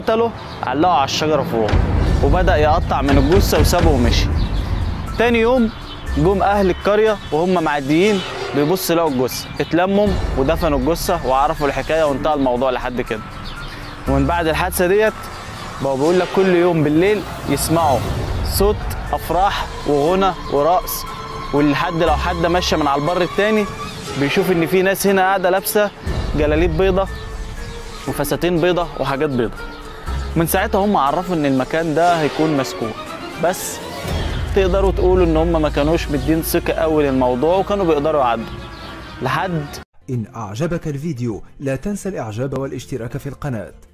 قتله علقه على الشجره فوق وبدا يقطع من الجثه وسابه ومشي تاني يوم جم اهل القريه وهم معديين بيبص لقوا الجثه اتلموا ودفنوا الجثه وعرفوا الحكايه وانتهى الموضوع لحد كده ومن بعد الحادثه ديت بقوا بيقول لك كل يوم بالليل يسمعوا صوت افراح وغنى ورقص ولحد لو حد ماشي من على البر التاني بيشوف ان في ناس هنا قاعده لابسه جلاليب بيضه وفساتين بيضه وحاجات بيضه من ساعتها هم عرفوا ان المكان ده هيكون مسكون بس تقدروا تقولوا ان هم ما كانوش مدين ثقه قوي للموضوع وكانوا بيقدروا يعدوا لحد إن أعجبك الفيديو لا تنسى الإعجاب والاشتراك في القناة